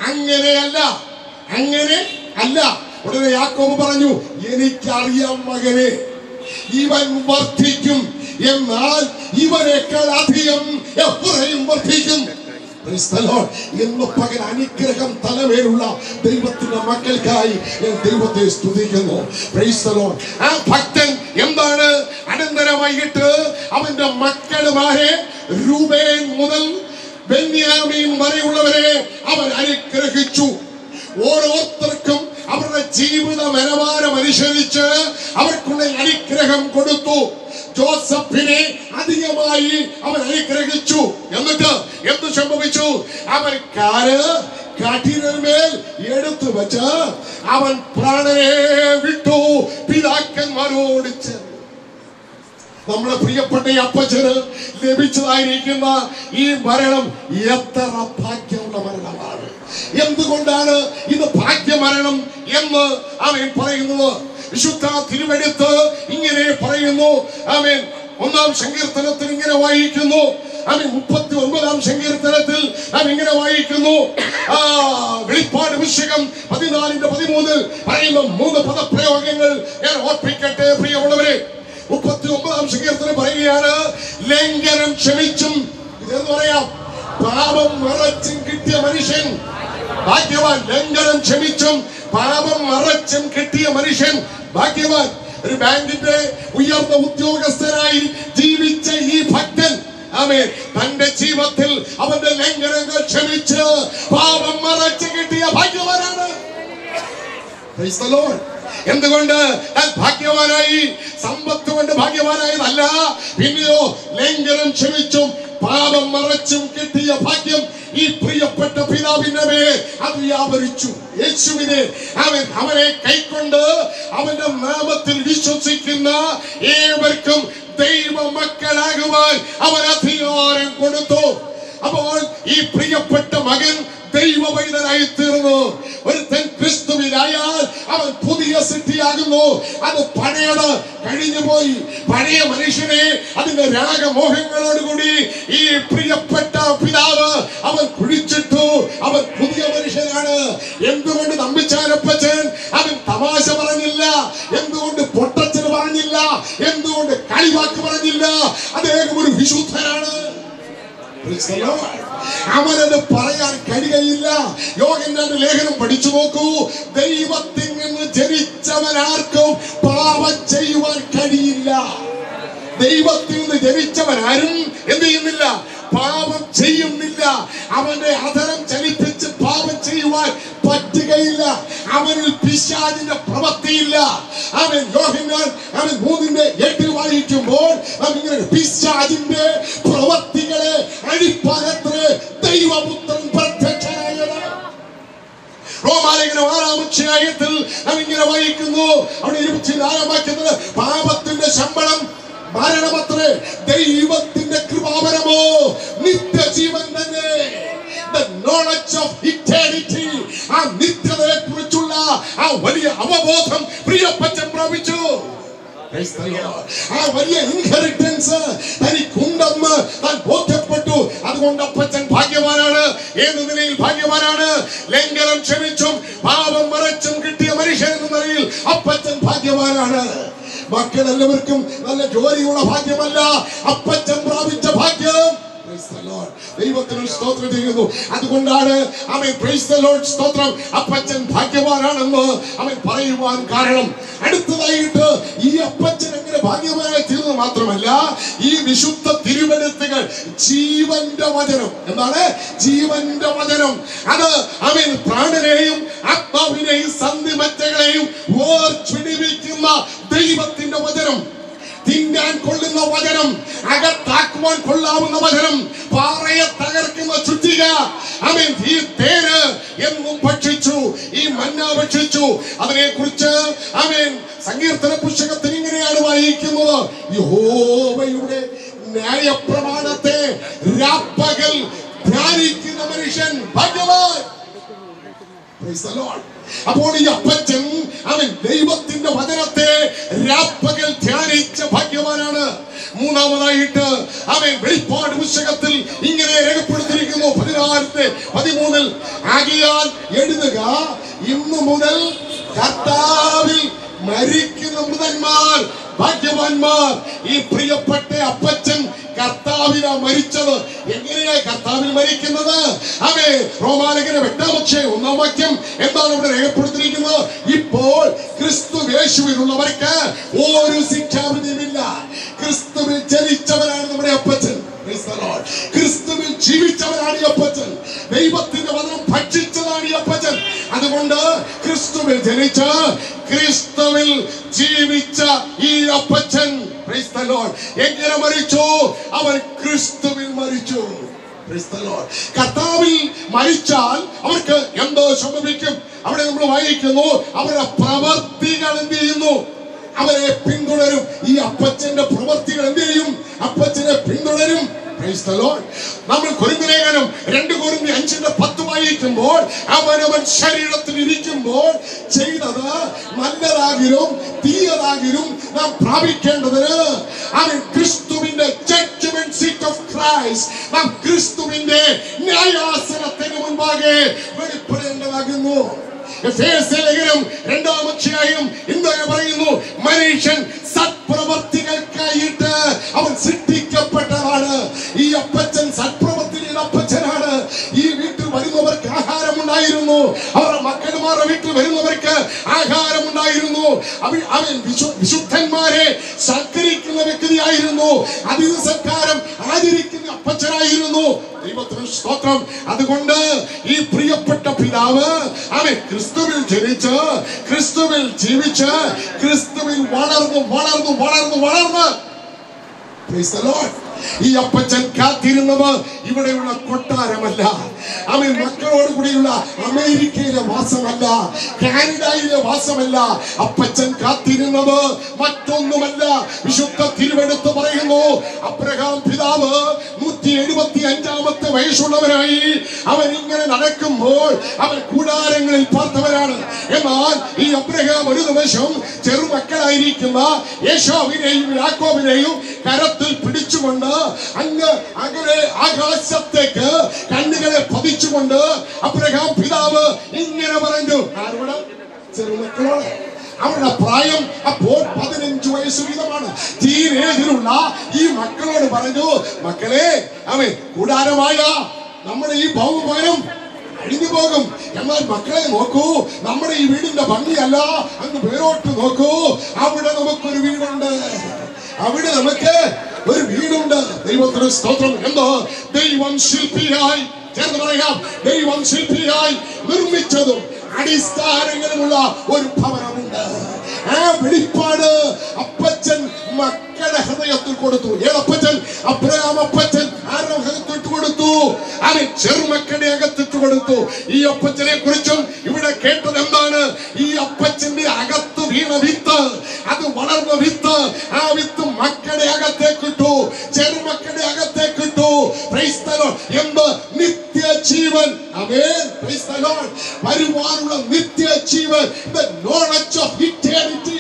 അങ്ങനെയല്ല അങ്ങനെ അല്ല ഉടനെ യാക്കോബ് പറഞ്ഞു എനിക്കറിയാം മകനെ ഇവൻ വർദ്ധിക്കും എന്നാൽ ഇവനേക്കാൾ അധികം എപ്പോഴും വർദ്ധിക്കും Praise the Lord. ഇന്ന് പകൽ അനുഗ്രഹം തലമേലുള്ള ദൈവത്തിന്റെ മക്കൾക്കായി ഞാൻ ദൈവത്തെ സ്തുതിക്കുന്നു Praise the Lord. ആ ഭക്തൻ എന്താണ് അനന്തരമായിട്ട് അവന്റെ മക്കളുമാരെ രൂപേൻ മുതൽ ബെന്യാമീൻ വരെയുള്ളവരെ അവൻ അനുഗ്രഹിച്ചു ഓരോരുത്തർക്കും അവരുടെ ജീവിത നിലവാരം അനുസരിച്ച് അവർക്കുള്ള അനുഗ്രഹം കൊടുത്തു ജോസഫിനെ അധികമായി അവൻ അനുഗ്രഹിച്ചു എന്നിട്ട് എന്ത് സംഭവിച്ചു അവൻ കാല് കഠിനമേൽ എടുത്തു വെച്ച് അവൻ പ്രാണനെ വിട്ടു പിതാക്കന്മാരോട് ചേർന്നു നമ്മുടെ പ്രിയപ്പെട്ട ഈ അപ്പച്ചന് ലഭിച്ചതായിരിക്കുന്ന ഈ മരണം എത്ര ഭാഗ്യമുള്ള മരണമാണ് എന്തുകൊണ്ടാണ് ഇത് ഭാഗ്യമരണം എന്ന് അവൻ പറയുന്നത് വിശുദ്ധ തിരുവെടുത്ത് ഇങ്ങനെ പറയുന്നു അവൻ ഒന്നാം സങ്കീർത്തനത്തിൽ ഇങ്ങനെ വായിക്കുന്നു അവൻ മുപ്പത്തി ഒൻപതാം സങ്കീർത്തനത്തിൽ നാം ഇങ്ങനെ വായിക്കുന്നു ആ വെളിപ്പാട് പുസ്തകം പതിനാലിന്റെ പതിമൂന്നിൽ പറയുന്ന മൂന്ന് പദപ്രയോഗങ്ങൾ ഞാൻ ഓർപ്പിക്കട്ടെ പ്രിയമുള്ളവരെ മുപ്പത്തി ഒമ്പതാം സങ്കീർത്തനം പറയുകയാണ് ലംഘനം ക്ഷമിച്ചും ഇതെന്ന് പറയാം പാപം മറച്ചും കിട്ടിയ മനുഷ്യൻ ഭാഗ്യവാൻ ലംഘനം ക്ഷമിച്ചും പാപം മറച്ചും കിട്ടിയ മനുഷ്യൻ ഭാഗ്യവാൻ ഒരു ബാങ്കിന്റെ ഉയർന്ന ഉദ്യോഗസ്ഥനായി ജീവിച്ച ഈ ഭക്തൻ ആമേൻ തന്റെ ജീവിതത്തിൽ അവന്റെ ലംഘനങ്ങൾ ക്ഷമിച്ച് പാപം മറച്ച് കിട്ടിയ ഭാഗ്യവാനാണ് Praise the Lord. എന്തുകൊണ്ട് താൻ ഭാഗ്യവാനായി സമ്പത്ത് കൊണ്ട് ഭാഗ്യവാനായതല്ല പിന്നെയോ ലംഘനം ക്ഷമിച്ചും പാപം മറച്ചും കിട്ടിയ ഭാഗ്യം ഈ പ്രിയപ്പെട്ട പിതാവിന്റെ മേൽ അത് വ്യാപരിച്ചു യേശുവിനെ അവൻ അവനെ കൈക്കൊണ്ട് അവന്റെ നാമത്തിൽ വിശ്വസിക്കുന്ന ഏവർക്കും ദൈവ മക്കളാകുവാൻ അവൻ അധികാരം കൊടുത്തു അപ്പോൾ ഈ പ്രിയപ്പെട്ട മകൻ ദൈവവൈതനായി തീർന്നു ഒരുത്തൻ ക്രിസ്തുവിനായാൽ അവൻ പുതിയ സിദ്ധിയാകുന്നു അത് പഴയത് കഴിഞ്ഞു പോയി പഴയ മനുഷ്യനെ അതിന്റെ രാഗമോഹങ്ങളോടുകൂടി ഈ പ്രിയപ്പെട്ട പിതാവ് അവൻ കുഴിച്ചിട്ടു അവൻ പുതിയ മനുഷ്യനാണ് എന്തുകൊണ്ട് നമ്പിച്ചാരപ്പച്ചൻ അവൻ തമാശ പറഞ്ഞില്ല എന്തുകൊണ്ട് പൊട്ടച്ചന് പറഞ്ഞില്ല എന്തുകൊണ്ട് കളിവാക്ക് പറഞ്ഞില്ല അദ്ദേഹം ഒരു വിശുദ്ധനാണ് Praise the Lord. അവനത് പറയാൻ കഴിയുകയില്ല യോഗന്റെ ലേഖനം പഠിച്ചു നോക്കൂ ദൈവത്തിൽ നിന്ന് ജനിച്ചവനാർക്കും പാപം ചെയ്യുവാൻ കഴിയില്ല ദൈവത്തിൽ നിന്ന് ജനിച്ചവൻ ആരും എന്ത് ചെയ്യുന്നില്ല പാപം ചെയ്യുന്നില്ല അവന്റെ അധരം ചലിപ്പിച്ച് പാപം ചെയ്യുവാൻ പറ്റുകയില്ല അവനിൽ പിശാചിന്റെ പ്രവൃത്തിയില്ല അവൻ യോഹന്നാൻ അവൻ മൂന്നിന്റെ എട്ടിൽ വായിക്കുമ്പോൾ നാം ഇങ്ങനെ പിശാചിന്റെ പ്രവൃത്തികളെ അടിപ്പാകത്രേ ദൈവപുത്രൻ പ്രത്യക്ഷനായത് റോമാലേഖനം ആറാം അധ്യായത്തിൽ നാം ഇങ്ങനെ വായിക്കുന്നു അവിടെ ഇരുപത്തിനാലാം വാക്യത്തിൽ പാപത്തിന്റെ ശമ്പളം മരണമത്രേ ദൈവത്തിന്റെ കൃപാവരമോ നിത്യജീവൻ തന്നെ The knowledge of eternity. ആ നിത്യതയെ കുറിച്ചുള്ള ആ വലിയ അവബോധം പ്രിയപ്പച്ചൻ പ്രാപിച്ചു Praise the Lord. ആ വലിയ ഇൻഹെറിറ്റൻസ് തനിക്കുണ്ടെന്ന് താൻ ബോധ്യപ്പെട്ടു അതുകൊണ്ട് അപ്പച്ചൻ ഭാഗ്യവാനാണ് ഏത് നിലയിൽ ഭാഗ്യവാനാണ് ലംഘനം ക്ഷമിച്ചും പാപം മറച്ചും കിട്ടിയ മനുഷ്യൻ എന്ന നിലയിൽ അപ്പച്ചൻ ഭാഗ്യവാനാണ് മക്കൾ എല്ലാവർക്കും നല്ല ജോലിയുള്ള ഭാഗ്യമല്ല അപ്പച്ചൻ പ്രാപിച്ച ഭാഗ്യം Praise the Lord. ദൈവത്തിന് സ്തോത്രം ചെയ്യുന്നു അതുകൊണ്ടാണ് അവൻ പ്രൈസ് ദ ലോർഡ് സ്തോത്രം അപ്പച്ചൻ ഭാഗ്യവാനാണെന്ന് അവൻ പറയുവാൻ കാരണം അടുത്തതായിട്ട് ഈ അപ്പച്ചൻ എങ്ങനെ ഭാഗ്യവാനായി തീർന്നു മാത്രമല്ല ഈ വിശുദ്ധ തിരുവനത്തുകൾ ജീവന്റെ വചനം എന്താണ് ജീവന്റെ വചനം അത് അവൻ പ്രാണനെയും ആത്മാവിനെയും സന്ധിമറ്റകളെയും വേർപിടിവിക്കുന്ന ദൈവത്തിന്റെ വചനം തിന്നാൻ കൊള്ളുന്ന വചനം അകത്താക്കുവാൻ കൊള്ളാവുന്ന വചനം പാറയെ തകർക്കുന്ന ചുറ്റിക അവൻ ഈ തേര് എന്നും ഭക്ഷിച്ചു ഈ മന്ന ഭക്ഷിച്ചു അതിനെ കുറിച്ച് അവൻ സങ്കീർത്തന പുസ്തകത്തിൽ ഇങ്ങനെയാണ് വായിക്കുന്നത് യഹോവയുടെ ന്യായപ്രമാണത്തെ രാപ്പകൽ ധ്യാനിക്കുന്ന മനുഷ്യൻ ഭാഗ്യവാൻ Praise the Lord. അപ്പോൾ ഈ അപ്പച്ചൻ അവൻ ദൈവത്തിന്റെ വചനത്തെ രാപ്പകൽ ധ്യാനിച്ച ഭാഗ്യവാനാണ് മൂന്നാമതായിട്ട് അവൻ വെളിപ്പാട് പുസ്തകത്തിൽ ഇങ്ങനെ രേഖപ്പെടുത്തിയിരിക്കുന്നു പതിനാലിന്റെ പതിമൂന്നിൽ ആകിയാൽ എഴുതുക ഇന്നു മുതൽ കർത്താവിൽ മരിക്കുന്ന മൃതന്മാർ ഭാഗ്യവാന്മാർ ഈ പ്രിയപ്പെട്ട അപ്പച്ചൻ കർത്താവിനാ മരിച്ചത് എങ്ങനെയാ കർത്താവിൽ മരിക്കുന്നത് അവേ റോമാലേഖന എട്ടാമക്ഷേ ഒന്നാം വാക്യം എന്താണ് ഇവിടെ രേഖപ്പെടുത്തിയിരിക്കുന്നത് ഇപ്പോൾ ക്രിസ്തു യേശുവിനുള്ളവർക്ക് ഒരു ശിക്ഷാവിധിയുമില്ല ക്രിസ്തുവിൽ ജനിച്ചവരാണ് നമ്മുടെ അപ്പച്ചൻ Praise the Lord. ക്രിസ്തുവിൽ ജീവിച്ചവരാണ് ഈ അപ്പച്ചൻ ദൈവത്തിന്റെ വചനം ഭക്ഷിച്ചതാണ് ഈ അപ്പച്ചൻ അതുകൊണ്ട് ക്രിസ്തുവിൽ ജനിച്ച ക്രിസ്തുവിൽ ജീവിച്ച ഈ അപ്പച്ചൻ Praise the Lord. എങ്ങനെ മരിച്ചു അവൻ ക്രിസ്തുവിൽ മരിച്ചു Praise the Lord. കർത്താവിൽ മരിച്ചാൽ അവർക്ക് എന്തോ സംഭവിക്കും അവിടെ നമ്മൾ വായിക്കുന്നു അവരുടെ പ്രവർത്തികൾ എന്ത് ചെയ്യുന്നു അവരെ പിന്തുടരും ഈ അപ്പച്ചന്റെ പ്രവർത്തികൾ എന്ത് ചെയ്യും അപ്പച്ചനെ പിന്തുടരും Praise the Lord. നമ്മൾ കൊരിന്തലേഖനം രണ്ട് കൊരിന്തി അഞ്ചിന്റെ പത്ത് വായിക്കുമ്പോൾ അവനവൻ ശരീരത്തിൽ ഇരിക്കുമ്പോൾ ചെയ്തത് നല്ലതാകിലും തീയതാകിലും നാം പ്രാപിക്കേണ്ടതിന് അവൻ ക്രിസ്തുവിന്റെ ജഡ്ജ്മെന്റ് സീറ്റ് ഓഫ് ക്രൈസ്റ്റ് നാം ക്രിസ്തുവിന്റെ ന്യായാസനത്തിന് മുൻപാകെ വെളിപ്പെടേണ്ടതാകുന്നു എഫേസ്യ ലേഖനം രണ്ടാം അധ്യായം എന്തൊക്കെ പറയുന്നു മനുഷ്യൻ സത്പ്രവർത്തികൾക്കായിട്ട് അവൻ സൃഷ്ടിക്കപ്പെട്ടതാണ് ഈ അപ്പച്ചൻ സത്പ്രവർത്തിയുടെ അപ്പച്ചനാണ് ഈ വീട്ടിൽ വരുന്നവർക്ക് ആഹാരമുണ്ടായിരുന്നു അവരുടെ മക്കളുമാരുടെ വീട്ടിൽ വരുന്നവർക്ക് ആഹാരമുണ്ടായിരുന്നു അവൻ അവൻ വിശു വിശുദ്ധന്മാരെ സൽക്കരിക്കുന്ന വ്യക്തിയായിരുന്നു അതിഥി സൽക്കാരം ആചരിക്കുന്ന അപ്പച്ചനായിരുന്നു ദൈവത്തിന് സ്തോത്രം അതുകൊണ്ട് ഈ പ്രിയപ്പെട്ട പിതാവ് അവൻ ക്രിസ്തുവിൽ ജനിച്ച് ക്രിസ്തുവിൽ ജീവിച്ച് ക്രിസ്തുവിൽ വളർന്നു വളർന്നു വളർന്നു വളർന്ന് Praise the Lord. ഈ അപ്പച്ചൻ കാത്തിരുന്നത് ഇവിടെയുള്ള കൊട്ടാരമല്ല അവൻ മക്കളോട് കൂടിയുള്ള അമേരിക്കയിലെ വാസമല്ല കാനഡയിലെ വാസമല്ല അപ്പച്ചൻ കാത്തിരുന്നത് മറ്റൊന്നുമല്ല വിശുദ്ധ തിരുവെടുത്ത് പറയുന്നു അബ്രഹാം പിതാവ് നൂറ്റി എഴുപത്തി അഞ്ചാമത്തെ വയസ്സുള്ളവരായി അവൻ ഇങ്ങനെ നടക്കുമ്പോൾ അവൻ കൂടാരങ്ങളിൽ പാർത്തവരാണ് എന്നാൽ ഈ അബ്രഹാം ഒരു നിമിഷം ചെറുമക്കളായിരിക്കുന്ന യേശോവിനെയും യാക്കോബിനെയും കരത്തിൽ പിടിച്ചുകൊണ്ട് അങ്ങ് അങ്ങനെ ആകാശത്തേക്ക് കണ്ണുകളെ പതിച്ചുകൊണ്ട് അബ്രഹാം പിതാവ് ഇങ്ങനെ പറഞ്ഞു ആരോട് ചെറുമക്കളോട് അവരുടെ പ്രായം അപ്പോൾ പതിനഞ്ച് വയസ്സ് വീതമാണ് ടീനേജിലുള്ള ഈ മക്കളോട് പറഞ്ഞു മക്കളെ അവൻ കൂടാരമായ നമ്മുടെ ഈ ഭൗമഭവനം അഴിഞ്ഞു പോകും എന്നാൽ മക്കളെ നോക്കൂ നമ്മുടെ ഈ വീടിന്റെ ഭംഗിയല്ല അങ്ങ് പേരോട്ട് നോക്കൂ അവിടെ നമുക്കൊരു വീടുണ്ട് അവിടെ നമുക്ക് ഒരു വീടുണ്ട് ദൈവത്തിന് സ്തോത്രം എന്തോ ദൈവം ശില്പിയായി ചേർന്ന് പറയാം ദൈവം ശില്പിയായി നിർമ്മിച്ചതും അടിസ്ഥാനങ്ങളുമുള്ള ഒരു ഭവനമുണ്ട് ആ വെളിപ്പാട് അപ്പച്ചൻ മക്കളുടെ ഹൃദയത്തിൽ കൊടുത്തു ഏതപ്പച്ചൻ അബ്രഹാം അപ്പച്ചൻ ആരുടെ ഹൃദയത്തിൽ കൊടുത്തു അവൻ ചെറുമക്കളുടെ അകത്തിട്ട് കൊടുത്തു ഈ അപ്പച്ചനെ കുറിച്ചും ഇവിടെ കേട്ടത് എന്താണ് ഈ അപ്പച്ചന്റെ അകത്ത് വീണ വിത്ത് അത് വളർന്ന വിത്ത് ആ വിത്ത് മക്കളുടെ അകത്തേക്കിട്ടു ചെറുമക്കളുടെ അകത്തേക്കിട്ടു Praise the Lord. എന്ത് നിത്യജീവൻ ആമേൻ Praise the Lord. വരുവാനുള്ള നിത്യജീവൻ the knowledge of eternity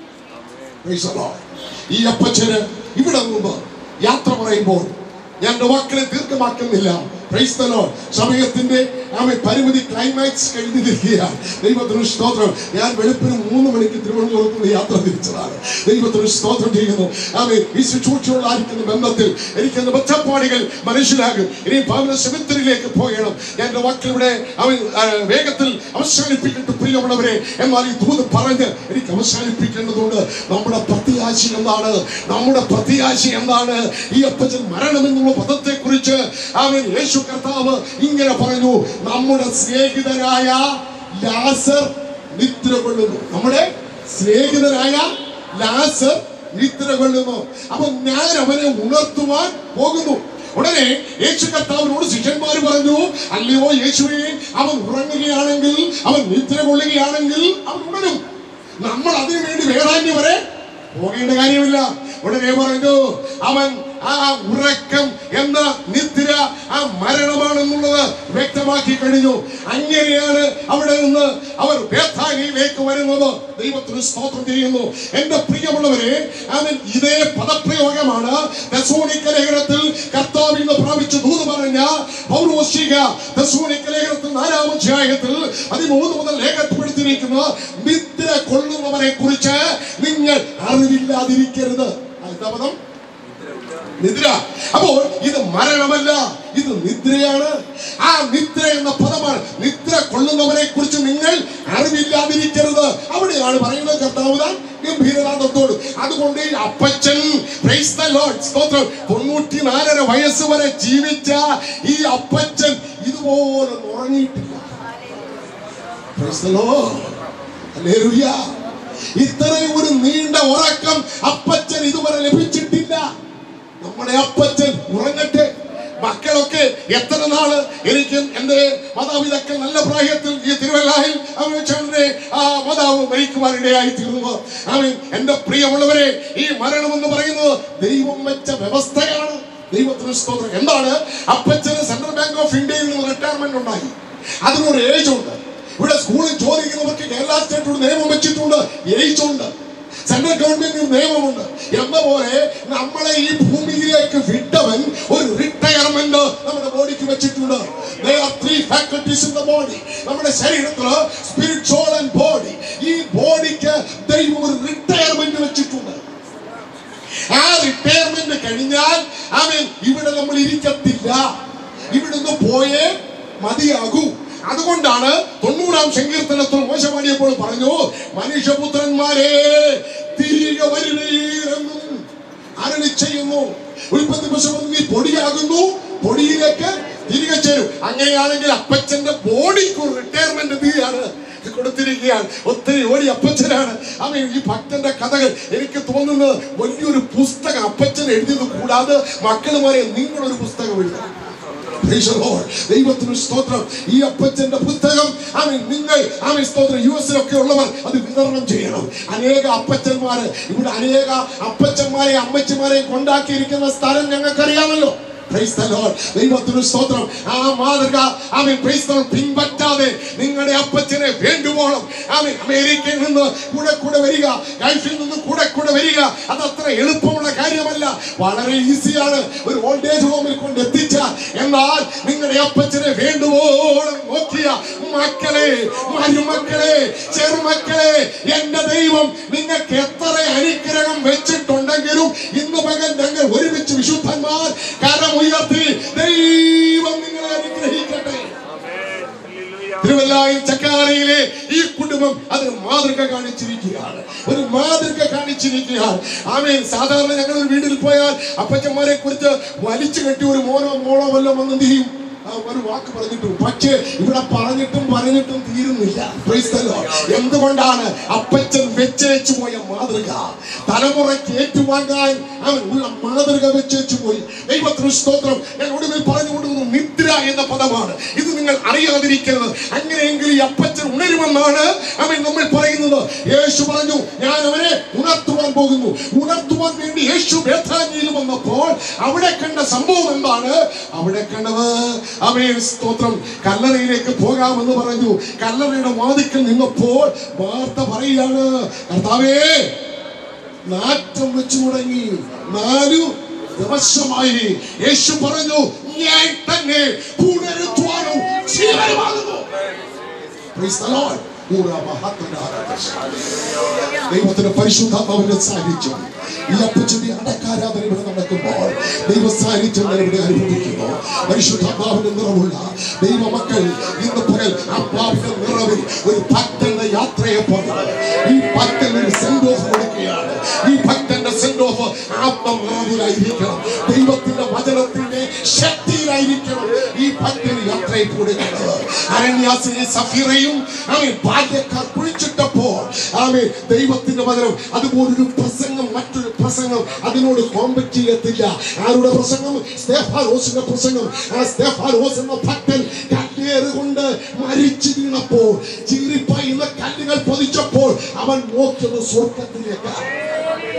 Praise the Lord. ഈ അപ്പച്ചന് ഇവിടെ മുമ്പ് യാത്ര പറയുമ്പോൾ ഞാൻ എൻ്റെ വാക്കുകളെ ദീർഘമാക്കുന്നില്ല Praise the Lord. സമയത്തിന്റെ ആമെ പരിമിതി ക്ലൈമാക്സ് കഴിഞ്ഞിരിക്കുകയാണ് ദൈവത്തിന് സ്തോത്രം ഞാൻ വെളുപ്പിന് മൂന്ന് മണിക്ക് തിരുവനന്തപുരത്ത് നിന്ന് യാത്ര തിരിച്ചതാണ് ദൈവത്തിന് സ്തോത്രം ചെയ്യുന്നു ആമേ ഈ ശുശ്രൂഷയോടായിരിക്കുന്ന ബന്ധത്തിൽ എനിക്ക് എന്റെ ബന്ധപ്പാടികൾ മനസ്സിലാകും ഇനി ഭവന സെമിത്തറിയിലേക്ക് പോകണം ഞാൻ എൻ്റെ വാക്കിൽ ഇവിടെ അവൻ ആ, വേഗത്തിൽ അവസാനിപ്പിക്കട്ടെ പ്രിയമുള്ളവരെ എന്നാൽ ഈ ദൂത് പറഞ്ഞ് എനിക്ക് അവസാനിപ്പിക്കേണ്ടതുണ്ട് നമ്മുടെ പ്രത്യാശ എന്താണ് നമ്മുടെ പ്രത്യാശ എന്താണ് ഈ അപ്പച്ചൻ മരണം എന്നുള്ള പദത്തെ കുറിച്ച് അവൻ യേശു കർത്താവ് ഇങ്ങനെ പറഞ്ഞു നമ്മുടെ സ്നേഹിതരായ ലാസർ നിദ്ര കൊള്ളുന്നു നമ്മുടെ സ്നേഹിതരായ ലാസർ നിദ്ര കൊള്ളുന്നു അപ്പൊ ഞാൻ അവനെ ഉണർത്തുവാൻ പോകുന്നു ഉടനെ യേശു കർത്താവിനോട് ശിഷ്യന്മാർ പറഞ്ഞു അല്ലയോ യേശുവേ അവൻ ഉറങ്ങുകയാണെങ്കിൽ അവൻ നിദ്ര കൊള്ളുകയാണെങ്കിൽ അവൻ ഉണരും നമ്മൾ അതിനു വേണ്ടി വേദാന്യം വരെ പോകേണ്ട കാര്യമില്ല ഉടനെ പറഞ്ഞു അവൻ ആ ഉറക്കം എന്ന നിദ്ര ആ മരണമാണെന്നുള്ളത് വ്യക്തമാക്കി കഴിഞ്ഞു അങ്ങനെയാണ് അവിടെ നിന്ന് അവർ ബേഥാനിയിലേക്ക് വരുന്നത് ദൈവത്തിന് സ്തോത്രം ചെയ്യുന്നു എന്റെ പ്രിയമുള്ളവരെ അവൻ ഇതേ പദപ്രയോഗമാണ് തെസ്സലോനിക്ക ലേഖനത്തിൽ കർത്താവിൽ നിന്ന് പ്രാപിച്ചു ദൂത് പറഞ്ഞ പൗരോശിക തെസ്സലോനിക്ക ലേഖനത്തിൽ നാലാം അധ്യായത്തിൽ പതിമൂന്ന് മുതൽ രേഖപ്പെടുത്തിയിരിക്കുന്ന നിദ്ര കൊള്ളുന്നവരെ കുറിച്ച് നിങ്ങൾ അറിവില്ലാതിരിക്കരുത് ആ, എന്താ പദം നിദ്ര അപ്പോൾ ഇത് മരണമല്ല ഇത് നിദ്രയാണ് ആ നിദ്ര എന്ന പദമാണ് നിദ്ര കൊള്ളുന്നവരെ കുറിച്ച് നിങ്ങൾ അറിവില്ലാതിരിക്കരുത് അവിടെയാണ് പറയുന്നത് കർത്താവ് ഗംഭീരനാഥത്തോട് അതുകൊണ്ട് ഈ അപ്പച്ചൻ praise the Lord, സ്തോത്രം തൊണ്ണൂറ്റിനാലര വയസ്സ് വരെ ജീവിച്ച ഈ അപ്പച്ചൻ ഇതുപോലെ ഉറങ്ങിയിട്ടില്ല Praise the Lord. Hallelujah. ഇത്രയും ഒരു നീണ്ട ഉറക്കം അപ്പച്ചൻ ഇതുവരെ ലഭിച്ചിട്ടില്ല നമ്മുടെ അപ്പച്ചൻ ഉറങ്ങട്ടെ മക്കളൊക്കെ എത്ര നാള് എനിക്ക് എന്റെ മാതാപിതാക്കൾ നല്ല പ്രായത്തിൽ ഈ തിരുവല്ലായിൽ അവന്റെ ആ മാതാവ് മരിക്കുവാനിടയായി തീർന്നു അവൻ എന്റെ പ്രിയമുള്ളവരെ ഈ മരണം എന്ന് പറയുന്നത് ദൈവം വെച്ച വ്യവസ്ഥയാണ് ദൈവത്തിന് സ്തോത്രം എന്താണ് അപ്പച്ചന് സെൻട്രൽ ബാങ്ക് ഓഫ് ഇന്ത്യയിൽ നിന്ന് റിട്ടയർമെന്റ് ഉണ്ടായി അതിനൊരു ഏജ് ഉണ്ട് ഇവിടെ സ്കൂളിൽ ചോദിക്കുന്നവർക്ക് കേരള സ്റ്റേറ്റ് ഒരു നിയമം വെച്ചിട്ടുണ്ട് ഏജ് ഉണ്ട് സെൻട്രൽ ഗവൺമെന്റിന് നിയമമുണ്ട് എന്ന പോലെ നമ്മളെ ഈ ഭൂമിയിലേക്ക് വിട്ടവൻ ഒരു റിട്ടയർമെന്റ് നമ്മുടെ ബോഡിക്ക് വെച്ചിട്ടുണ്ട് There are three faculties in the body. നമ്മുടെ ശരീരത്തിൽ സ്പിരിറ്റ് സോൾ ആൻഡ് ബോഡി ഈ ബോഡിക്ക് ദൈവം ഒരു റിട്ടയർമെന്റ് വെച്ചിട്ടുണ്ട് ആ റിട്ടയർമെന്റ് കഴിഞ്ഞാൽ അവൻ ഇവിടെ നമ്മൾ ഇരിക്കത്തില്ല ഇവിടുന്ന് പോയേ മതിയാകൂ അതുകൊണ്ടാണ് തൊണ്ണൂറാം സങ്കീർത്തനത്തിൽ മോശമാടിയപ്പോൾ പറഞ്ഞു മനുഷ്യപുത്രന്മാരെ തിരികെ വരുവീരെന്നും അരളി ചെയ്യുന്നു ഉൽപ്പത്തി പുസ്തകം നീ പൊടിയാകുന്നു പൊടിയിലേക്ക് തിരികെ ചേരും അങ്ങനെയാണെങ്കിൽ അപ്പച്ചന്റെ ബോഡിക്ക് ഒരു റിട്ടയർമെന്റ് തീയാണ് കൊടുത്തിരിക്കുകയാണ് ഒത്തിരി ഓടി അപ്പച്ചനാണ് അവൻ ഈ ഭക്തന്റെ കഥകൾ എനിക്ക് തോന്നുന്നത് വലിയൊരു പുസ്തകം അപ്പച്ചൻ എഴുതിയത് കൂടാതെ മക്കളുമാരെ നിങ്ങളൊരു പുസ്തകം എഴുതണം Praise the Lord. ദൈവത്തിന് സ്തോത്രം ഈ അപ്പച്ചന്റെ പുസ്തകം ആമീൻ നിങ്ങൾ ആമീൻ സ്തോത്രം യു എസിലൊക്കെ ഉള്ളവർ അത് വിതരണം ചെയ്യണം അനേക അപ്പച്ചന്മാര് ഇവിടെ അനേക അപ്പച്ചന്മാരെ അമ്മച്ചിമാരെ കൊണ്ടാക്കിയിരിക്കുന്ന സ്ഥലം ഞങ്ങൾക്കറിയാമല്ലോ Praise the Lord. ദൈവത്തിന് സ്തോത്രം ആ മാതൃക ആമീൻ praise the Lord. പിൻപറ്റാതെ നിങ്ങളുടെ അപ്പച്ചനെ വേണ്ടുവോളം ആമീൻ അമേരിക്കയിൽ നിന്ന് കൂടെ കൂടെ വരിക ഗൾഫിൽ നിന്ന് കൂടെ കൂടെ വരിക അത് അത്ര എളുപ്പമുള്ള കാര്യമല്ല വളരെ ഈസിയാണ് ഒരു ഓൾഡ് ഏജ് ഹോമിൽ കൊണ്ട് എത്തിച്ചാൽ എന്നാൽ നിങ്ങളുടെ അപ്പച്ചനെ വേണ്ടുവോളം നോക്കിയ മക്കളെ മരുമക്കളെ ചെറുമക്കളെ എന്റെ ദൈവം നിങ്ങൾക്ക് എത്ര അനുഗ്രഹം വെച്ചിട്ടുണ്ടെങ്കിലും ഇന്ന് പകൽ ഞങ്ങൾ ഒരുമിച്ച് വിശുദ്ധന്മാർ കരമുയർത്തി ദൈവം നിങ്ങളെ അനുഗ്രഹിക്കട്ടെ തിരുവല്ലായിൽ ചക്കാരയിലെ ഈ കുടുംബം അതിന് മാതൃക കാണിച്ചിരിക്കുകയാണ് ഒരു മാതൃക കാണിച്ചിരിക്കുകയാണ് ആമേൻ സാധാരണ ഞങ്ങൾ ഒരു വീട്ടിൽ പോയാൽ അപ്പച്ചന്മാരെ കുറിച്ച് വലിച്ചു കെട്ടി ഒരു മോനോ മോളോ വല്ലതും വന്ന് എന്ത് ചെയ്യും ആ, ഒരു വാക്ക് പറഞ്ഞിട്ടും പക്ഷേ ഇവിടെ പറഞ്ഞിട്ടും പറഞ്ഞിട്ടും തീരുന്നില്ല Praise the Lord. എന്തുകൊണ്ടാണ് അപ്പച്ചൻ വെച്ചേച്ചു പോയ മാതൃക തലമുറയ്ക്ക് ഏറ്റുവാങ്ങാൻ അവൻ ഉള്ള മാതൃക വെച്ചേച്ചു പോയി ദൈവത്തിന് സ്തോത്രം ഞാൻ ഒടുവിൽ പറഞ്ഞുകൊണ്ടിരുന്നു നിദ്ര എന്ന പദമാണ് ഇത് നിങ്ങൾ അറിയാതിരിക്കരുത് അങ്ങനെയെങ്കിൽ ഈ അപ്പച്ചൻ ഉണരുമെന്നാണ് അവൻ നമ്മൾ പറയുന്നത് യേശു പറഞ്ഞു ഞാൻ അവനെ ഉണർത്തുവാൻ പോകുന്നു ഉണർത്തുവാൻ വേണ്ടി യേശു ബേഥാനിയിൽ വന്നപ്പോൾ അവിടെ കണ്ട സംഭവം എന്താണ് അവിടെ കണ്ടത് അവൻ സ്തോത്രം കല്ലറയിലേക്ക് പോകാമെന്ന് പറഞ്ഞു കല്ലറയുടെ വാതിക്കൽ നിന്നപ്പോൾ വാർത്ത പറയുകയാണ് കർത്താവേ നാറ്റം വെച്ചു തുടങ്ങി നാലു ദിവസമായി യേശു പറഞ്ഞു ഞാൻ തന്നെ പുനരുദ്ധാനവും ജീവനുമാകുന്നു Praise the Lord. ഊറ മഹത്വനാഥ. ദൈവത്തിന്റെ പരിശുദ്ധാത്മാവിന്റെ സാന്നിധ്യം ഈ അപ്പച്ചന്റെ അടക്കാരാധന ഇവിടെ നടക്കുമ്പോൾ ദൈവ സാന്നിധ്യം ഞാൻ ഇവിടെ അനുഭവിക്കുന്നു പരിശുദ്ധാത്മാവിന്റെ നിറവുള്ള ദൈവമക്കൾ ഇന്ന് പകൽ ആത്മാവിന്റെ നിറവിൽ ഒരു ഭക്തന്റെ യാത്രയെ പോലെ ഈ ഭക്തൻ ഒരു സെന്റ് ഓഫ് കൊടുക്കുകയാണ് ഈ ഭക്തന്റെ സെന്റ് ഓഫ് ആത്മ നിറവിലായിരിക്കണം ദൈവത്തിന്റെ വചനത്തിന്റെ ശക്തിയിലായിരിക്കണം ഈ ഭക്തന് യാത്രയിൽ കൊടുക്കുന്നത് അരണ്യാസിനെ സഫീറയും ആമേ ബാല്യക്കാർ കുഴിച്ചിട്ടപ്പോൾ ആമേ ദൈവത്തിന്റെ വചനം അതുപോലൊരു പ്രസംഗം മറ്റൊരു പ്രസംഗം അതിനോട് കോമ്പറ്റ് ചെയ്യത്തില്ല ആരുടെ പ്രസംഗം സ്തേഫാനോസിന്റെ പ്രസംഗം ആ സ്തേഫാനോസ് എന്ന ഭക്തൻ കല്ലേറ് കൊണ്ട് മരിച്ചു വീണപ്പോൾ ചീറിപ്പായുന്ന കല്ലുകൾ പതിച്ചപ്പോൾ അവൻ നോക്കിയത് സ്വർഗത്തിലേക്ക്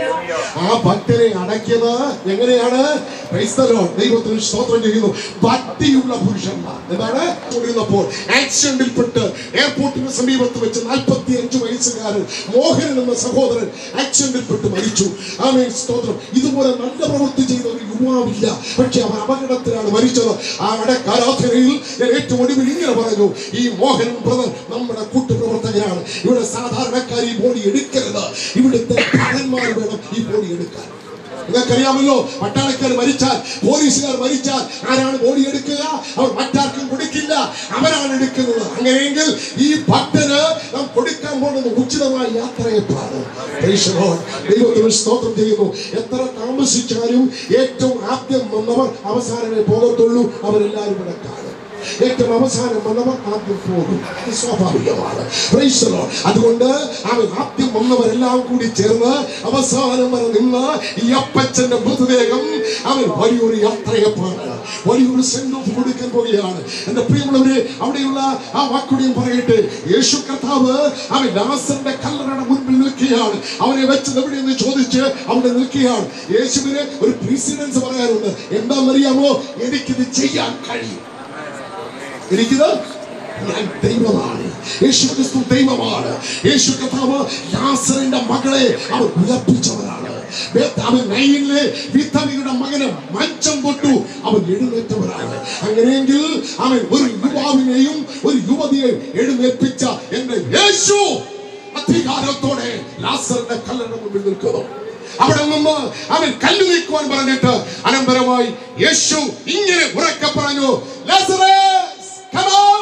ആ ഭക്തനെ അടക്കിയത് എങ്ങനെയാണ് Praise the Lord. ദൈവത്തിന് സ്തോത്രം ചെയ്യുന്നു ഭക്തിയുള്ള പുരുഷന്മാർ എന്താണ് കൊണ്ടിരുന്നപ്പോൾ ആക്സിഡന്റിൽപ്പെട്ട് എയർപോർട്ടിന് സമീപത്ത് വെച്ച് നാൽപ്പത്തി അഞ്ച് വയസ്സുകാരൻ മോഹനൻ എന്ന സഹോദരൻ ആക്സിഡന്റിൽപ്പെട്ട് മരിച്ചു ആമേ സ്തോത്രം ഇതുപോലെ നല്ല പ്രവൃത്തി ചെയ്ത ഒരു യുവാവില്ല പക്ഷെ അവൻ അപകടത്തിലാണ് മരിച്ചത് ആ അടക്കാരാധനയിൽ ഞാൻ ഏറ്റവും ഒടുവിൽ ഇങ്ങനെ പറഞ്ഞു ഈ മോഹൻ ബ്രദർ നമ്മുടെ കൂട്ടുപ്രവർത്തകരാണ് ഇവിടെ സാധാരണക്കാർ ഈ ബോഡി എടുക്കരുത് ഇവിടുത്തെ ഭടന്മാർ വേണം ഈ ബോഡി എടുക്കാൻ നിങ്ങൾക്കറിയാമല്ലോ പട്ടാളക്കാർ മരിച്ചാൽ പോലീസുകാർ മരിച്ചാൽ ആരാണ് ബോഡി എടുക്കുക അവർ മറ്റാർക്കും കൊടുക്കില്ല അവരാണ് എടുക്കുന്നത് അങ്ങനെയെങ്കിൽ ഈ ഭക്തന് നാം കൊടുക്കാൻ പോകുന്നത് ഉചിതമായ യാത്രയെപ്പാണ് Praise the Lord. ദൈവത്തിന് സ്തോത്രം ചെയ്യുന്നു എത്ര താമസിച്ചാലും ഏറ്റവും ആദ്യം വന്നവർ അവസാനമേ പോകത്തുള്ളൂ അവരെല്ലാവരും ഇവിടെ കാണും ഏറ്റവും അവസാനം വന്നവർ ആദ്യം പോകും അത് സ്വാഭാവികമാണ് Praise the Lord. അതുകൊണ്ട് അവൻ ആദ്യം വന്നവരെല്ലാം കൂടി ചേർന്ന് അവസാനം വരെ നിന്ന് ഈ അപ്പച്ചന്റെ മൃതദേഹം അവൻ വലിയൊരു യാത്രയപ്പാണ് വലിയൊരു സെന്റ് ഓഫ് കൊടുക്കാൻ പോവുകയാണ് എന്റെ പ്രിയമുള്ളവരെ അവിടെയുള്ള ആ വാക്കുടിയും പറയട്ടെ യേശു കർത്താവ് അവൻ ലാസറിന്റെ കല്ലറയുടെ മുൻപിൽ നിൽക്കുകയാണ് അവനെ വെച്ചത് എവിടെയെന്ന് ചോദിച്ച് അവിടെ നിൽക്കുകയാണ് യേശുവിന് ഒരു പ്രീസിഡൻസ് പറയാനുണ്ട് എന്താണെന്നറിയാമോ എനിക്കിത് ചെയ്യാൻ കഴിയും എനിക്കിത് ഞാൻ ദൈവമാണ് യേശു ക്രിസ്തു ദൈവമാണ് യേശു കർത്താവ് ലാസറിന്റെ മകളെ അവൻ ഉയർപ്പിച്ചവനാണ് അവൻ നൈനിലെ വിത്തമിയുടെ മകനെ മഞ്ചം തൊട്ടു അവൻ എഴുന്നേറ്റവരാണ് അങ്ങനെയെങ്കിൽ അവൻ ഒരു യുവാവിനെയും ഒരു യുവതിയെയും എഴുന്നേൽപ്പിച്ച എന്റെ യേശു അധികാരത്തോടെ ലാസറിന്റെ കല്ലറ മുമ്പിൽ നിൽക്കുന്നു അവിടെ നിന്ന് അവൻ കല്ലു നീക്കുവാൻ പറഞ്ഞിട്ട് അനന്തരമായി യേശു ഇങ്ങനെ ഉറക്കെ പറഞ്ഞു "ലാസറസ്, come out."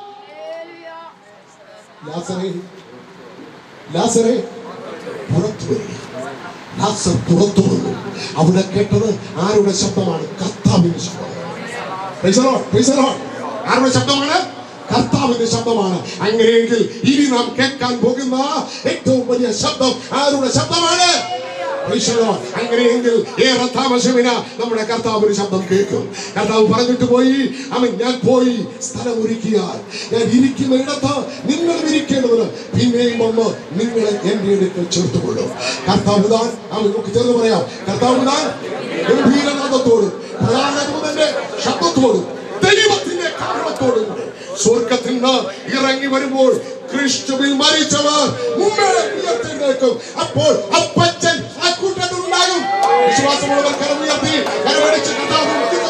ലാസറേ ലാസറേ പുറത്തു വരിക ലാസർ പുറത്തു വന്നു അവിടെ കേട്ടത് ആരുടെ ശബ്ദമാണ് കർത്താവിന്റെ ശബ്ദം Praise the Lord, praise the Lord. ആരുടെ ശബ്ദമാണ് കർത്താവിന്റെ ശബ്ദമാണ് അങ്ങനെയെങ്കിൽ ഇനി നാം കേൾക്കാൻ പോകുന്ന ഏറ്റവും വലിയ ശബ്ദം ആരുടെ ശബ്ദമാണ് Praise the Lord. അങ്ങനെയെങ്കിൽ ഏറെ താമസമില്ല നമ്മുടെ കർത്താവ് ഒരു ശബ്ദം കേൾക്കും കർത്താവ് പറഞ്ഞിട്ട് പോയി അവൻ ഞാൻ പോയി സ്ഥലം ഒരുക്കിയാൽ ഞാൻ ഇരിക്കുന്ന ഇടത്ത് നിങ്ങൾ ഇരിക്കേണ്ടതിന് പിന്നെയും വന്ന് നിങ്ങളെ എന്റെ അടുക്കൽ ചേർത്തുകൊള്ളും കർത്താവ് താൻ അവൻ നമുക്ക് ചേർന്ന് പറയാം കർത്താവ് താൻ ഗംഭീരനാഥത്തോടും പ്രധാനദൂതന്റെ ശബ്ദത്തോടും ദൈവത്തിന്റെ കാരണത്തോടും കൂടെ സ്വർഗത്തിൽ നിന്ന് ഇറങ്ങി വരുമ്പോൾ ക്രിസ്തുവിൽ മരിച്ചവർ മുമ്പേ ഉയർത്തെഴുന്നേൽക്കും അപ്പോൾ അപ്പച്ചൻ ആ കൂട്ടത്തിൽ ഉണ്ടാകും വിശ്വാസമുള്ളവർ കരമുയർത്തി കരമടിച്ച് കർത്താവ്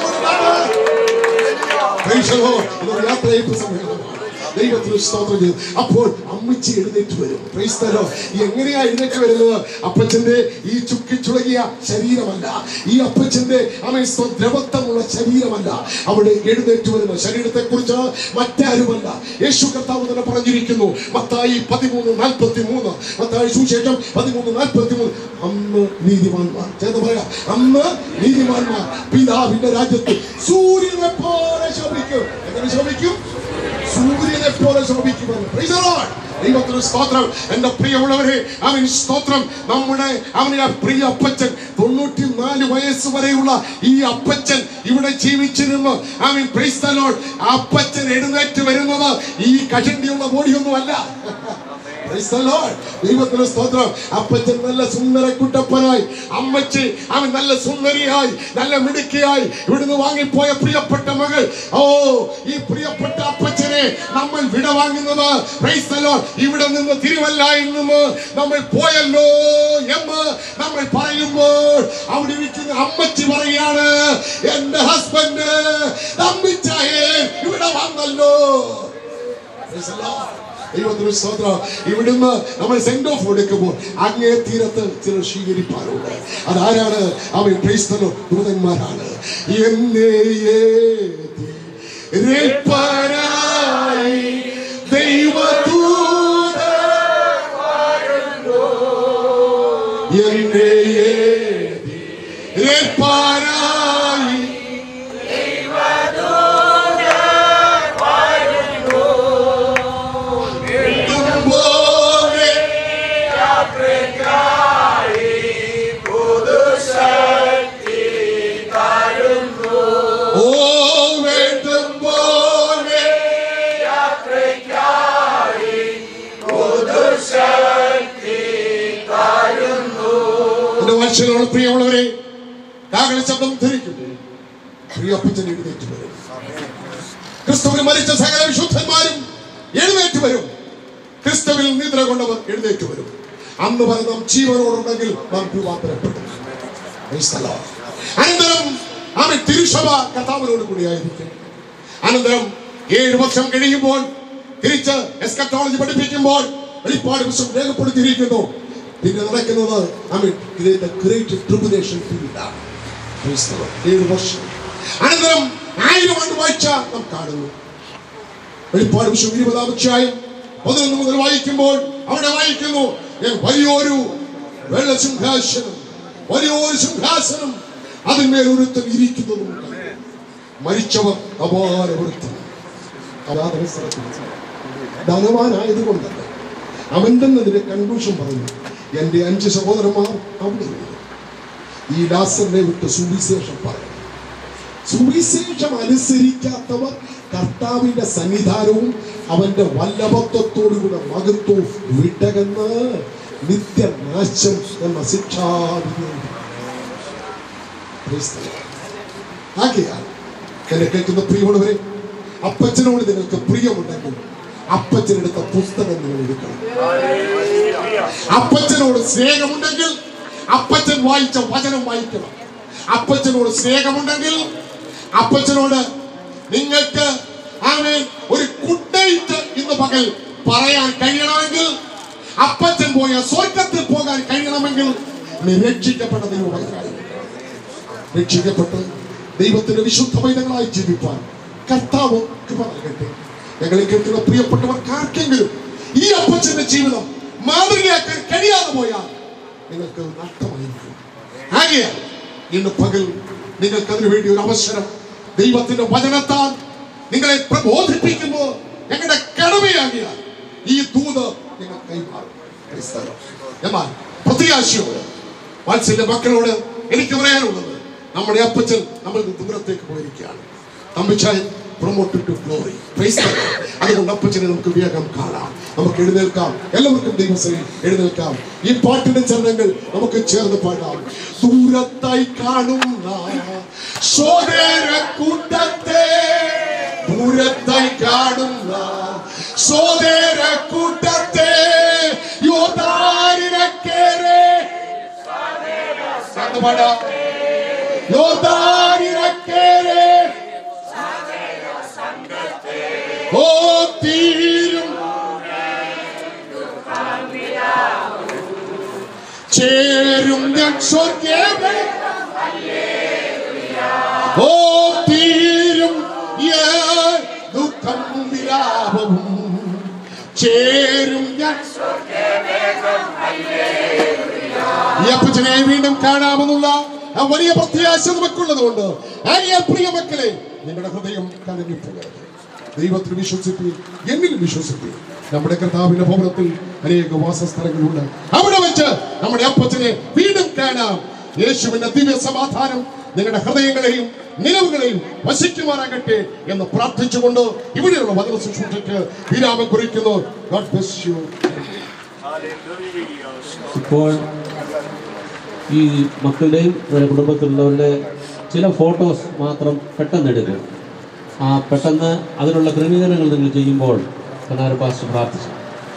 Praise the Lord. ഇതൊരു യാത്രയപ്പ് സമ്മേളനമാണ് ദൈവത്തിന് സ്തോത്രം ചെയ്തു അപ്പോൾ അമ്മച്ചി എഴുന്നേറ്റ് വരും Praise the Lord. എങ്ങനെയാ എഴുന്നേറ്റ് വരുന്നത് അപ്പച്ചന്റെ ഈ ചുക്കി ചുളകിയ ശരീരമല്ല ഈ അപ്പച്ചന്റെ അവൻ സ്വ- ദ്രവത്വമുള്ള ശരീരമല്ല അവിടെ എഴുന്നേറ്റ് വരുന്ന ശരീരത്തെ കുറിച്ച് മറ്റാരുമല്ല യേശു കർത്താവ് തന്നെ പറഞ്ഞിരിക്കുന്നു മത്തായി പതിമൂന്ന് നാൽപ്പത്തി മൂന്ന് മത്തായി സുശേഷം പതിമൂന്ന് നാൽപ്പത്തി മൂന്ന് അന്ന് നീതിമാന്മാർ ചേർന്ന് പറയാം അന്ന് നീതിമാന്മാർ പിതാവിന്റെ രാജ്യത്ത് സൂര്യനെ പോലെ ശോഭിക്കും എങ്ങനെ ശോഭിക്കും സൂര്യനെ പോലെ ശോഭിക്കുമെന്ന് Praise the Lord. ദൈവത്തിന് സ്തോത്രം എന്റെ പ്രിയമുള്ളവരെ അവൻ സ്തോത്രം നമ്മുടെ അവന്റെ ആ പ്രിയ അപ്പച്ചൻ തൊണ്ണൂറ്റി നാല് വയസ്സ് വരെയുള്ള ഈ അപ്പച്ചൻ ഇവിടെ ജീവിച്ചിരുന്നു അവൻ Praise the Lord. ആ അപ്പച്ചൻ എഴുന്നേറ്റ് വരുന്നത് ഈ കഷണ്ടിയുള്ള ബോഡിയൊന്നുമല്ല Praise the Lord. ദൈവത്തിന് സ്തോത്രം അപ്പച്ചൻ നല്ല സുന്ദര കുട്ടപ്പനായി അമ്മച്ചി അവൻ നല്ല സുന്ദരിയായി നല്ല മിടുക്കിയായി ഇവിടുന്ന് വാങ്ങിപ്പോയ പ്രിയപ്പെട്ട മകൾ ഓ ഈ പ്രിയപ്പെട്ട അപ്പച്ചനെ നമ്മൾ വിട വാങ്ങുന്നത് Praise the Lord. ഇവിടെ നിന്ന് തിരുവല്ലായിൽ നിന്ന് നമ്മൾ പോയല്ലോ എന്ന് നമ്മൾ പറയുമ്പോൾ അവിടെ ഇരിക്കുന്ന അമ്മച്ചി പറയാണ് എന്റെ ഹസ്ബൻഡ് അമ്മിച്ചായേ ഇവിടെ വന്നല്ലോ Praise the Lord. ദൈവത്തിന് സ്തോത്രം ഇവിടുന്ന് നമ്മൾ സെൻഡ് ഓഫ് കൊടുക്കുമ്പോൾ അങ്ങേ തീരത്ത് ചിലർ സ്വീകരിപ്പാറുണ്ട് അതാരാണ് അവൻ ക്രൈസ്തലോ ദൂതന്മാരാണ് എന്നെ ഏതി രക്ഷകനായി ദൈവദൂതൻ എന്നെ ഏതി രക്ഷകനായി പോലെ ഓ വേണ്ടും പോലെ എന്റെ അപ്പച്ചനോട് പ്രിയമുള്ളവരെ കാകള ശബ്ദം ധരിക്കും പ്രിയ അപ്പച്ചൻ എഴുന്നേറ്റ് വരും ക്രിസ്തുവിൽ മരിച്ച സകല വിശുദ്ധന്മാരും എഴുന്നേറ്റ് വരും ക്രിസ്തുവിൽ നിദ്ര കൊണ്ടവർ എഴുന്നേറ്റ് വരും അന്ന് വരെ നാം ജീവനോടുണ്ടെങ്കിൽ നാം രൂപാന്തരപ്പെടും Praise the Lord. അനന്തരം അവൻ തിരുസഭ കർത്താവിനോട് കൂടിയായിരിക്കും അനന്തരം ഏഴ് വർഷം കഴിയുമ്പോൾ തിരിച്ച് എസ്കറ്റോളജി പഠിപ്പിക്കുമ്പോൾ വെളിപ്പാട് വിശ്വം രേഖപ്പെടുത്തിയിരിക്കുന്നു പിന്നെ നടക്കുന്നത് അവൻ ഗ്രേറ്റ് ട്രിബുലേഷൻ പീരീഡാണ് Praise the Lord. ഏഴ് വർഷം അനന്തരം ആയിരം ആണ്ട് വായിച്ച നാം കാണുന്നു വെളിപ്പാട് വിശ്വം ഇരുപതാം അധ്യായം പതിനൊന്ന് മുതൽ വായിക്കുമ്പോൾ അവിടെ വായിക്കുന്നു ഞാൻ വലിയൊരു വെള്ള സിംഹാസനം വലിയൊരു സിംഹാസനം അതിന്മേൽ ഒരുത്തൻ ഇരിക്കുന്നതും മരിച്ചവർ അപാര ഒരുത്തൻ ധനവാനായതുകൊണ്ടല്ല അവൻ തന്നെ അതിന്റെ കൺക്ലൂഷൻ പറഞ്ഞു എന്റെ അഞ്ച് സഹോദരന്മാർ അവിടെയുണ്ട് ഈ ദാസനെ വിട്ട് സുവിശേഷം പറയണം സുവിശേഷം അനുസരിക്കാത്തവർ കർത്താവിന്റെ സന്നിധാനവും അവന്റെ വല്ലഭത്വത്തോടുകൂടെ മകത്വവും വിട്ടകന്ന് നിത്യനാശം എന്ന ശിക്ഷാവിധി ആകെയാൽ എന്നെ കേൾക്കുന്ന പ്രിയമുള്ളവരെ അപ്പച്ചനോട് നിങ്ങൾക്ക് പ്രിയമുണ്ടെങ്കിൽ അപ്പച്ചനെടുത്ത പുസ്തകം നിങ്ങൾ എടുക്കണം അപ്പച്ചനോട് സ്നേഹമുണ്ടെങ്കിൽ അപ്പച്ചൻ വായിച്ച വചനം വായിക്കണം അപ്പച്ചനോട് സ്നേഹമുണ്ടെങ്കിൽ അപ്പച്ചനോട് നിങ്ങൾക്ക് അവൻ ഒരു ഗുഡ് നൈറ്റ് ഇന്ന് പകൽ പറയാൻ കഴിയണമെങ്കിൽ അപ്പച്ചൻ പോയ സ്വർഗത്തിൽ പോകാൻ കഴിയണമെങ്കിൽ നീ രക്ഷിക്കപ്പെട്ട ദൈവമകനായി രക്ഷിക്കപ്പെട്ട് ദൈവത്തിന്റെ വിശുദ്ധ പൈതങ്ങളായി ജീവിപ്പാൻ കർത്താവ് കൃപ നൽകട്ടെ ഞങ്ങളെ കേൾക്കുന്ന പ്രിയപ്പെട്ടവർക്ക് ആർക്കെങ്കിലും ഈ അപ്പച്ചന്റെ ജീവിതം മാതൃകയാക്കാൻ കഴിയാതെ പോയാൽ നിങ്ങൾക്ക് നഷ്ടമായിരിക്കും ആകയാൽ ഇന്ന് പകൽ നിങ്ങൾക്ക് അതിനു വേണ്ടി ഒരു അവസരം ദൈവത്തിന്റെ വചനത്താൽ നിങ്ങളെ പ്രബോധിപ്പിക്കുമ്പോൾ ഞങ്ങളുടെ കടമയാകിയാൽ ഈ ദൂത് നിങ്ങൾ കൈമാറും Praise the Lord. എന്നാൽ പ്രത്യാശയോട് വാത്സല്യ മക്കളോട് എനിക്ക് പറയാനുള്ളത് നമ്മുടെ അപ്പച്ചൻ നമ്മൾ ദൂരത്തേക്ക് പോയിരിക്കുകയാണ് തമ്പിച്ചായൻ പ്രൊമോട്ടഡ് ടു ഗ്ലോറി അതുകൊണ്ട് അപ്പച്ചനെ നമുക്ക് വേഗം കാണാം നമുക്ക് എഴുന്നേൽക്കാം എല്ലാവർക്കും ദൈവസേന എഴുന്നേൽക്കാം ഈ പാട്ടിന്റെ ചരണങ്ങൾ നമുക്ക് ചേർന്ന് പാടാം ദൂരത്തായി കാണുന്ന സോദര കൂട്ടത്തെ ദൂരത്തായി കാണുന്ന സോദര കൂട്ടത്തെ യോദാരിനക്കേറെ ചേർന്ന് പാടാം യോദാരിനക്കേറെ ഓ തീരും ചേരും ഞാൻ സ്വർഗേവേ ഓ തീരും ഞാൻ ദുഃഖം വിലാപവും ചേരും ഞാൻ ഈ അപ്പച്ചനെ വീണ്ടും കാണാമെന്നുള്ള ആ വലിയ പ്രത്യാശ നമുക്കുള്ളത് കൊണ്ട് ആകയാൽ പ്രിയ മക്കളെ നിങ്ങളുടെ ഹൃദയം കലങ്ങിപ്പോകരുത് ദൈവത്തിൽ വിശ്വസിപ്പി എന്നിൽ വിശ്വസിപ്പി നമ്മുടെ കർത്താവിന്റെ ഭവനത്തിൽ അനേക വാസസ്ഥലങ്ങളുണ്ട് അവിടെ വെച്ച് നമ്മുടെ അപ്പച്ചനെ വീണ്ടും കാണാം യേശുവിന്റെ ദിവ്യ സമാധാനം നിങ്ങളുടെ ഹൃദയങ്ങളെയും നിലവുകളെയും വശിക്കുമാറാകട്ടെ എന്ന് പ്രാർത്ഥിച്ചുകൊണ്ട് ഇവിടെയുള്ള വചന ശുശ്രൂഷയ്ക്ക് വിരാമം കുറിക്കുന്നു ഗോഡ് ബ്ലെസ് യു ഇപ്പോൾ ഈ മക്കളുടെയും അവരുടെ കുടുംബത്തിലുള്ളവരുടെ ചില ഫോട്ടോസ് മാത്രം പെട്ടെന്ന് എടുക്കും ആ പെട്ടെന്ന് അതിനുള്ള ക്രമീകരണങ്ങൾ നിങ്ങൾ ചെയ്യുമ്പോൾ കനാര പാസ്റ്റർ പ്രാർത്ഥിച്ചു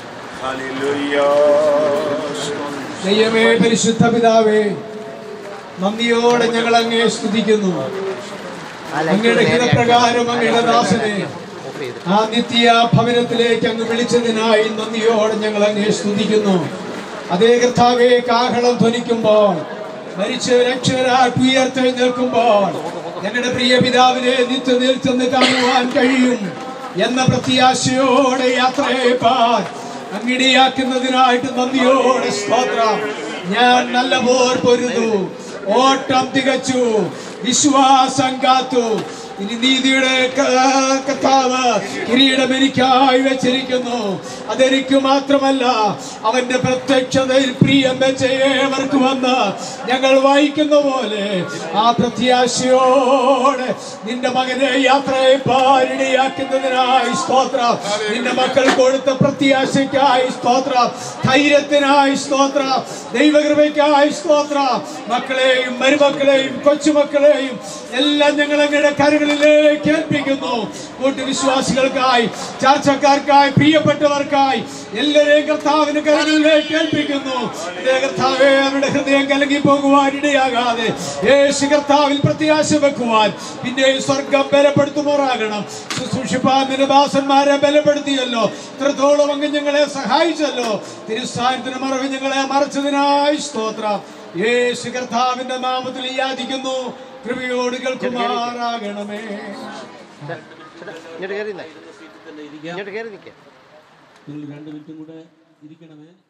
ദൈവമേ പരിശുദ്ധ പിതാവേ നന്ദിയോടെ ഞങ്ങൾ അങ്ങേ സ്തുതിക്കുന്നു അങ്ങയുടെ ഹിതപ്രകാരം അങ്ങയുടെ ദാസനെ ആ നിത്യ ഭവനത്തിലേക്ക് അങ്ങ് വിളിച്ചതിനായി നന്ദിയോടെ ഞങ്ങൾ അങ്ങേ സ്തുതിക്കുന്നു അതേ കർത്താവേ കാഹളം ധ്വനിക്കുമ്പോൾ മരിച്ച് രക്ഷകരാൽ ഉയർത്തെഴുന്നേൽക്കുമ്പോൾ ഞങ്ങളുടെ പ്രിയ പിതാവിനെ നിത്യനിൽ ചെന്ന് കാണുവാൻ കഴിയും എന്ന പ്രത്യാശയോടെ യാത്രയേപ്പാൻ അങ്ങിടിയാക്കുന്നതിനായിട്ട് നന്ദിയോടെ സ്തോത്രം ഞാൻ നല്ല പോർ പൊരുതു ഓട്ടം തികച്ചു വിശ്വാസം കാത്തു ഇനി നീതിയുടെ ക- കർത്താവ് കിരീടം എനിക്കായി വെച്ചിരിക്കുന്നു അതെനിക്ക് മാത്രമല്ല അവന്റെ പ്രത്യക്ഷതയിൽ പ്രിയം വെച്ച ഏവർക്ക് വന്ന് ഞങ്ങൾ വായിക്കുന്ന പോലെ ആ പ്രത്യാശയോടെ നിന്റെ മകനെ യാത്രയെ പാരിണിയാക്കുന്നതിനായി സ്തോത്രം നിന്റെ മക്കൾ കൊടുത്ത പ്രത്യാശയ്ക്കായി സ്തോത്രം ധൈര്യത്തിനായി സ്തോത്രം ദൈവകൃപയ്ക്കായി സ്തോത്രം മക്കളെയും മരുമക്കളെയും കൊച്ചുമക്കളെയും എല്ലാം ഞങ്ങൾ അങ്ങയുടെ കരങ്ങളിലേക്ക് ഏൽപ്പിക്കുന്നു കൂട്ടുവിശ്വാസികൾക്കായി ചർച്ചക്കാർക്കായി പ്രിയപ്പെട്ടവർക്കായി എല്ലാവരെയും കർത്താവിന് കരങ്ങളിലേക്ക് ഏൽപ്പിക്കുന്നു ഇതേ കർത്താവെ അവരുടെ ഹൃദയം കലങ്ങി പോകുവാൻ ഇടയാകാതെ യേശു കർത്താവിൽ പ്രത്യാശ വെക്കുവാൻ പിന്നെയും സ്വർഗം ബലപ്പെടുത്തുമാറാകണം ശുശ്രൂഷിപ്പാൻ നിന്റെ ദാസന്മാരെ ബലപ്പെടുത്തിയല്ലോ ഇത്രത്തോളം അങ്ങ് ഞങ്ങളെ സഹായിച്ചല്ലോ തിരുസ്ഥാനത്തിന് മറവ് ഞങ്ങളെ മറച്ചതിനായി സ്തോത്രം യേശു കർത്താവിന്റെ നാമത്തിൽ യാചിക്കുന്നു കൃപയോട് കേൾക്കുമാറാകണമേ ഇങ്ങോട്ട് കയറി നിന്നേ. തന്നെ ഇരിക്കാം ഇങ്ങോട്ട് കയറി നിൽക്കേ നിങ്ങൾ രണ്ട് മിനിറ്റും കൂടെ ഇരിക്കണമേ